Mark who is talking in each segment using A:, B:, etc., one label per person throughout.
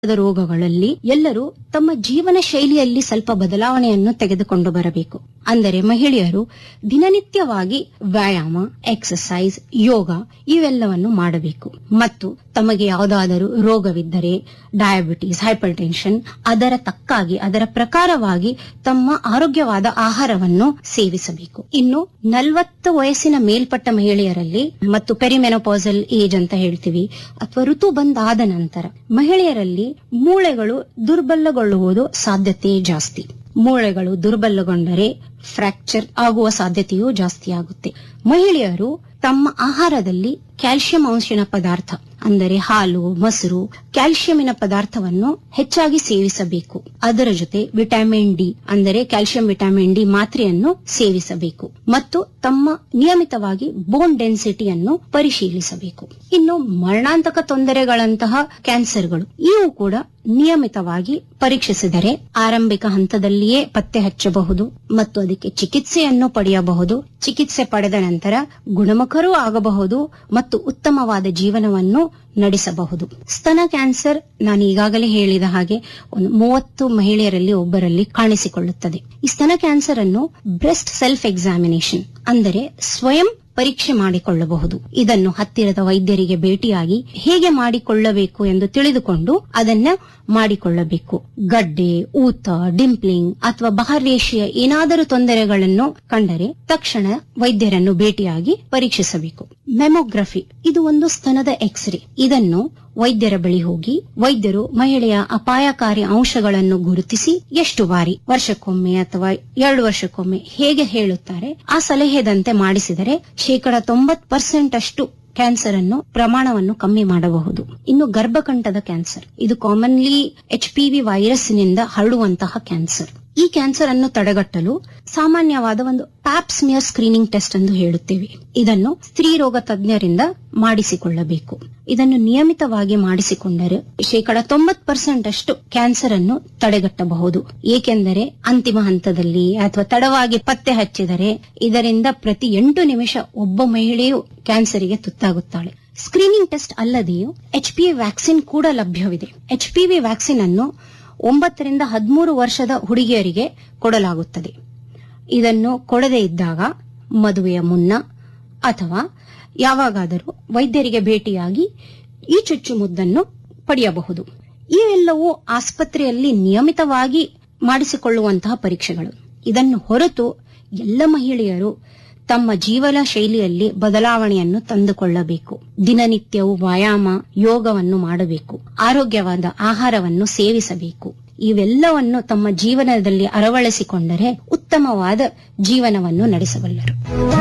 A: the ರೋಗಗಳಲ್ಲಿ ಎಲ್ಲರೂ ತಮ್ಮ ಜೀವನ ಶೈಲಿಯಲ್ಲಿ ಸ್ವಲ್ಪ ಬದಲಾವಣೆಯನ್ನು ತೆಗೆದುಕೊಂಡು ಬರಬೇಕು ಅಂದರೆ ಮಹಿಳೆಯರು ದಿನನಿತ್ಯವಾಗಿ ವ್ಯಾಯಾಮ ಎಕ್ಸರ್ಸೈಸ್ ಯೋಗ ಇವೆಲ್ಲವನ್ನು ಮಾಡಬೇಕು ಮತ್ತು ತಮಗೆ ಯಾವುದಾದರೂ ರೋಗವಿದ್ದರೆ ಡಯಾಬಿಟಿಸ್ ಹೈಪರ್ ಟೆನ್ಷನ್ ಅದರ ತಕ್ಕಾಗಿ ಅದರ ಪ್ರಕಾರವಾಗಿ ತಮ್ಮ ಆರೋಗ್ಯವಾದ ಆಹಾರವನ್ನು ಸೇವಿಸಬೇಕು ಇನ್ನು ನಲವತ್ತು ವಯಸ್ಸಿನ ಮೇಲ್ಪಟ್ಟ ಮಹಿಳೆಯರಲ್ಲಿ ಮತ್ತು ಪೆರಿಮೆನೋಪಾಸಲ್ ಏಜ್ ಅಂತ ಹೇಳ್ತೀವಿ ಅಥವಾ ಋತು ಬಂದಾದ ನಂತರ ಮಹಿಳೆಯರಲ್ಲಿ ಮೂಳೆಗಳು ದುರ್ಬಲಗೊಳ್ಳುವುದು ಸಾಧ್ಯತೆ ಜಾಸ್ತಿ ಮೂಳೆಗಳು ದುರ್ಬಲಗೊಂಡರೆ ಫ್ರಾಕ್ಚರ್ ಆಗುವ ಸಾಧ್ಯತೆಯೂ ಜಾಸ್ತಿ ಆಗುತ್ತೆ ಮಹಿಳೆಯರು ತಮ್ಮ ಆಹಾರದಲ್ಲಿ ಕ್ಯಾಲ್ಸಿಯಂ ಅಂಶಿನ ಪದಾರ್ಥ ಅಂದರೆ ಹಾಲು ಮೊಸರು ಕ್ಯಾಲ್ಸಿಯಂನ ಪದಾರ್ಥವನ್ನು ಹೆಚ್ಚಾಗಿ ಸೇವಿಸಬೇಕು ಅದರ ಜೊತೆ ವಿಟಮಿನ್ ಡಿ ಅಂದರೆ ಕ್ಯಾಲ್ಸಿಯಂ ವಿಟಮಿನ್ ಡಿ ಮಾತ್ರೆಯನ್ನು ಸೇವಿಸಬೇಕು ಮತ್ತು ತಮ್ಮ ನಿಯಮಿತವಾಗಿ ಬೋನ್ ಡೆನ್ಸಿಟಿಯನ್ನು ಪರಿಶೀಲಿಸಬೇಕು ಇನ್ನು ಮರಣಾಂತಕ ತೊಂದರೆಗಳಂತಹ ಕ್ಯಾನ್ಸರ್ಗಳು ಇವು ಕೂಡ ನಿಯಮಿತವಾಗಿ ಪರೀಕ್ಷಿಸಿದರೆ ಆರಂಭಿಕ ಹಂತದಲ್ಲಿಯೇ ಪತ್ತೆ ಹಚ್ಚಬಹುದು ಮತ್ತು ಅದಕ್ಕೆ ಚಿಕಿತ್ಸೆಯನ್ನು ಪಡೆಯಬಹುದು ಚಿಕಿತ್ಸೆ ಪಡೆದ ನಂತರ ಗುಣಮುಖರೂ ಆಗಬಹುದು ಮತ್ತು ಉತ್ತಮವಾದ ಜೀವನವನ್ನು ನಡೆಸಬಹುದು ಸ್ತನ ಕ್ಯಾನ್ಸರ್ ನಾನು ಈಗಾಗಲೇ ಹೇಳಿದ ಹಾಗೆ ಒಂದು ಮೂವತ್ತು ಮಹಿಳೆಯರಲ್ಲಿ ಒಬ್ಬರಲ್ಲಿ ಕಾಣಿಸಿಕೊಳ್ಳುತ್ತದೆ ಈ ಸ್ತನ ಕ್ಯಾನ್ಸರ್ ಅನ್ನು ಬ್ರೆಸ್ಟ್ ಸೆಲ್ಫ್ ಎಕ್ಸಾಮಿನೇಷನ್ ಅಂದರೆ ಸ್ವಯಂ ಪರೀಕ್ಷೆ ಮಾಡಿಕೊಳ್ಳಬಹುದು ಇದನ್ನು ಹತ್ತಿರದ ವೈದ್ಯರಿಗೆ ಭೇಟಿಯಾಗಿ ಹೇಗೆ ಮಾಡಿಕೊಳ್ಳಬೇಕು ಎಂದು ತಿಳಿದುಕೊಂಡು ಅದನ್ನ ಮಾಡಿಕೊಳ್ಳಬೇಕು ಗಡ್ಡೆ ಊತ ಡಿಂಪ್ಲಿಂಗ್ ಅಥವಾ ಬಾಹ್ಯರೇಷೆಯ ಏನಾದರೂ ತೊಂದರೆಗಳನ್ನು ಕಂಡರೆ ತಕ್ಷಣ ವೈದ್ಯರನ್ನು ಭೇಟಿಯಾಗಿ ಪರೀಕ್ಷಿಸಬೇಕು ಮೆಮೊಗ್ರಫಿ ಇದು ಒಂದು ಸ್ತನದ ಎಕ್ಸ್ರೇ ಇದನ್ನು ವೈದ್ಯರ ಬಳಿ ಹೋಗಿ ವೈದ್ಯರು ಮಹಿಳೆಯ ಅಪಾಯಕಾರಿ ಅಂಶಗಳನ್ನು ಗುರುತಿಸಿ ಎಷ್ಟು ಬಾರಿ ವರ್ಷಕ್ಕೊಮ್ಮೆ ಅಥವಾ ಎರಡು ವರ್ಷಕ್ಕೊಮ್ಮೆ ಹೇಗೆ ಹೇಳುತ್ತಾರೆ ಆ ಸಲಹೆದಂತೆ ಮಾಡಿಸಿದರೆ ಶೇಕಡ ತೊಂಬತ್ ಪರ್ಸೆಂಟ್ ಅಷ್ಟು ಕ್ಯಾನ್ಸರ್ ಅನ್ನು ಪ್ರಮಾಣವನ್ನು ಕಮ್ಮಿ ಮಾಡಬಹುದು ಇನ್ನು ಗರ್ಭಕಂಠದ ಕ್ಯಾನ್ಸರ್ ಇದು ಕಾಮನ್ಲಿ ಎಚ್ ಪಿ ವಿ ವೈರಸ್ನಿಂದ ಹರಡುವಂತಹ ಕ್ಯಾನ್ಸರ್ ಈ ಕ್ಯಾನ್ಸರ್ ಅನ್ನು ತಡೆಗಟ್ಟಲು ಸಾಮಾನ್ಯವಾದ ಒಂದು ಪ್ಯಾಪ್ಸ್ಮಿಯರ್ ಸ್ಕ್ರೀನಿಂಗ್ ಟೆಸ್ಟ್ ಎಂದು ಹೇಳುತ್ತೇವೆ ಇದನ್ನು ಸ್ತ್ರೀ ರೋಗ ತಜ್ಞರಿಂದ ಮಾಡಿಸಿಕೊಳ್ಳಬೇಕು ಇದನ್ನು ನಿಯಮಿತವಾಗಿ ಮಾಡಿಸಿಕೊಂಡರೆ ಶೇಕಡ ತೊಂಬತ್ ಪರ್ಸೆಂಟ್ ಅಷ್ಟು ಕ್ಯಾನ್ಸರ್ ಅನ್ನು ತಡೆಗಟ್ಟಬಹುದು ಏಕೆಂದರೆ ಅಂತಿಮ ಹಂತದಲ್ಲಿ ಅಥವಾ ತಡವಾಗಿ ಪತ್ತೆ ಹಚ್ಚಿದರೆ ಇದರಿಂದ ಪ್ರತಿ ಎಂಟು ನಿಮಿಷ ಒಬ್ಬ ಮಹಿಳೆಯು ಕ್ಯಾನ್ಸರ್ಗೆ ತುತ್ತಾಗುತ್ತಾಳೆ ಸ್ಕ್ರೀನಿಂಗ್ ಟೆಸ್ಟ್ ಅಲ್ಲದೆಯೂ ಎಚ್ ಪಿ ವ್ಯಾಕ್ಸಿನ್ ಕೂಡ ಲಭ್ಯವಿದೆ ಎಚ್ ಪಿ ವಿ ವ್ಯಾಕ್ಸಿನ್ ಅನ್ನು ಒಂಬತ್ತರಿಂದ ಹದಿಮೂರು ವರ್ಷದ ಹುಡುಗಿಯರಿಗೆ ಕೊಡಲಾಗುತ್ತದೆ ಇದನ್ನು ಕೊಡದೇ ಇದ್ದಾಗ ಮದುವೆಯ ಮುನ್ನ ಅಥವಾ ಯಾವಾಗಾದರೂ ವೈದ್ಯರಿಗೆ ಭೇಟಿಯಾಗಿ ಈ ಚುಚ್ಚುಮದ್ದನ್ನು ಪಡೆಯಬಹುದು ಇವೆಲ್ಲವೂ ಆಸ್ಪತ್ರೆಯಲ್ಲಿ ನಿಯಮಿತವಾಗಿ ಮಾಡಿಸಿಕೊಳ್ಳುವಂತಹ ಪರೀಕ್ಷೆಗಳು ಇದನ್ನು ಹೊರತು ಎಲ್ಲ ಮಹಿಳೆಯರು ತಮ್ಮ ಜೀವನ ಶೈಲಿಯಲ್ಲಿ ಬದಲಾವಣೆಯನ್ನು ತಂದುಕೊಳ್ಳಬೇಕು ದಿನನಿತ್ಯವೂ ವ್ಯಾಯಾಮ ಯೋಗವನ್ನು ಮಾಡಬೇಕು ಆರೋಗ್ಯವಾದ ಆಹಾರವನ್ನು ಸೇವಿಸಬೇಕು ಇವೆಲ್ಲವನ್ನು ತಮ್ಮ ಜೀವನದಲ್ಲಿ ಅಳವಡಿಸಿಕೊಂಡರೆ ಉತ್ತಮವಾದ ಜೀವನವನ್ನು ನಡೆಸಬಲ್ಲರು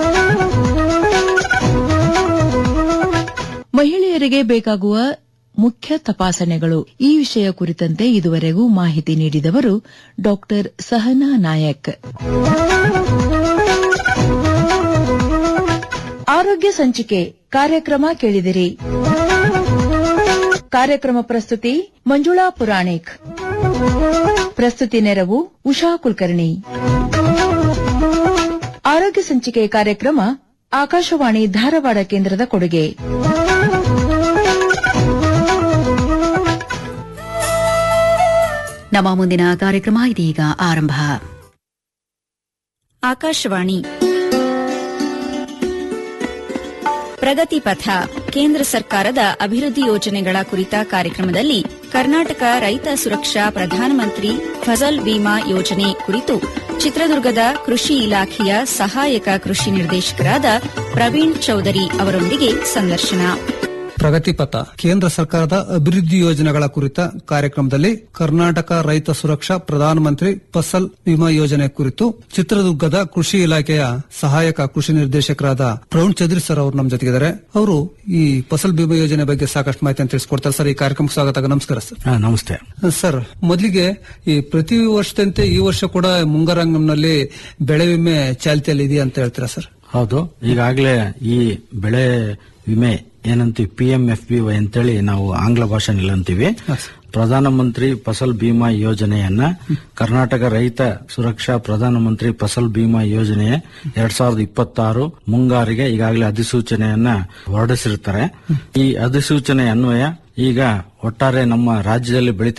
B: ಮಹಿಳೆಯರಿಗೆ ಬೇಕಾಗುವ ಮುಖ್ಯ ತಪಾಸಣೆಗಳು ಈ ವಿಷಯ ಕುರಿತಂತೆ ಇದುವರೆಗೂ ಮಾಹಿತಿ ನೀಡಿದವರು ಡಾಕ್ಟರ್ ಸಹನಾ ನಾಯಕ್ ಆರೋಗ್ಯ ಸಂಚಿಕೆ ಕಾರ್ಯಕ್ರಮ ಕೇಳಿದಿರಿ ಕಾರ್ಯಕ್ರಮ ಪ್ರಸ್ತುತಿ ಮಂಜುಳಾ ಪುರಾಣಿಕ್ ಪ್ರಸ್ತುತಿ ನೆರವು ಉಷಾ ಕುಲಕರ್ಣಿ ಆರೋಗ್ಯ ಸಂಚಿಕೆ ಕಾರ್ಯಕ್ರಮ ಆಕಾಶವಾಣಿ ಧಾರವಾಡ ಕೇಂದ್ರದ ಕೊಡುಗೆ
C: ನಮ್ಮ ಮುಂದಿನ ಕಾರ್ಯಕ್ರಮ ಇದೀಗ ಆರಂಭ
D: ಆಕಾಶವಾಣಿ ಪ್ರಗತಿ ಪಥ ಕೇಂದ್ರ ಸರ್ಕಾರದ ಅಭಿವೃದ್ಧಿ ಯೋಜನೆಗಳ ಕುರಿತ ಕಾರ್ಯಕ್ರಮದಲ್ಲಿ ಕರ್ನಾಟಕ ರೈತ ಸುರಕ್ಷಾ ಪ್ರಧಾನಮಂತ್ರಿ ಫಸಲ್ ಬಿಮಾ ಯೋಜನೆ ಕುರಿತು ಚಿತ್ರದುರ್ಗದ ಕೃಷಿ ಇಲಾಖೆಯ ಸಹಾಯಕ ಕೃಷಿ ನಿರ್ದೇಶಕರಾದ ಪ್ರವೀಣ್ ಚೌಧರಿ ಅವರೊಂದಿಗೆ ಸಂದರ್ಶನ
E: ಪ್ರಗತಿಪಥ ಕೇಂದ್ರ ಸರ್ಕಾರದ ಅಭಿವೃದ್ಧಿ ಯೋಜನೆಗಳ ಕುರಿತ ಕಾರ್ಯಕ್ರಮದಲ್ಲಿ ಕರ್ನಾಟಕ ರೈತ ಸುರಕ್ಷಾ ಪ್ರಧಾನಮಂತ್ರಿ ಫಸಲ್ ವಿಮಾ ಯೋಜನೆ ಕುರಿತು ಚಿತ್ರದುರ್ಗದ ಕೃಷಿ ಇಲಾಖೆಯ ಸಹಾಯಕ ಕೃಷಿ ನಿರ್ದೇಶಕರಾದ ಪ್ರವೀಣ್ ಚೌಧರಿ ಸರ್ ಅವರು ನಮ್ಮ ಜೊತೆಗಿದ್ದಾರೆ ಅವರು ಈ ಫಸಲ್ ಬಿಮಾ ಯೋಜನೆ ಬಗ್ಗೆ ಸಾಕಷ್ಟು ಮಾಹಿತಿಯನ್ನು ತಿಳಿಸ್ಕೊಡ್ತಾರೆ ಸರ್ ಈ ಕಾರ್ಯಕ್ರಮಕ್ಕೆ ಸ್ವಾಗತ ನಮಸ್ಕಾರ ಸರ್
F: ಹಾ, ನಮಸ್ತೆ
E: ಸರ್ ಮೊದಲಿಗೆ ಈ ಪ್ರತಿ ವರ್ಷದಂತೆ ಈ ವರ್ಷ ಕೂಡ ಮುಂಗಾರಂಗಂನಲ್ಲಿ ಬೆಳೆ ವಿಮೆ ಚಾಲ್ತಿಯಲ್ಲಿ ಇದೆಯಾ ಅಂತ ಹೇಳ್ತೀರಾ ಸರ್
F: ಹೌದು ಈಗಾಗಲೇ ಈ ಬೆಳೆ ವಿಮೆ ಏನಂತೀವಿ P M F B Y ಅಂತೇಳಿ ನಾವು ಆಂಗ್ಲ ಭಾಷೆನಲ್ಲಿ ಅಂತೀವಿ ಪ್ರಧಾನಮಂತ್ರಿ ಫಸಲ್ ಬಿಮಾ ಯೋಜನೆಯನ್ನ ಕರ್ನಾಟಕ ರೈತ ಸುರಕ್ಷಾ ಪ್ರಧಾನಮಂತ್ರಿ ಫಸಲ್ ಬಿಮಾ ಯೋಜನೆ ಎರಡ್ ಸಾವಿರದ ಇಪ್ಪತ್ತಾರು ಮುಂಗಾರಿಗೆ ಈಗಾಗಲೇ ಅಧಿಸೂಚನೆಯನ್ನ ಹೊರಡಿಸಿರ್ತಾರೆ ಈ ಅಧಿಸೂಚನೆ ಅನ್ವಯ ಈಗ ಒಟ್ಟಾರೆ ನಮ್ಮ ರಾಜ್ಯದಲ್ಲಿ ಬೆಳೀತಾ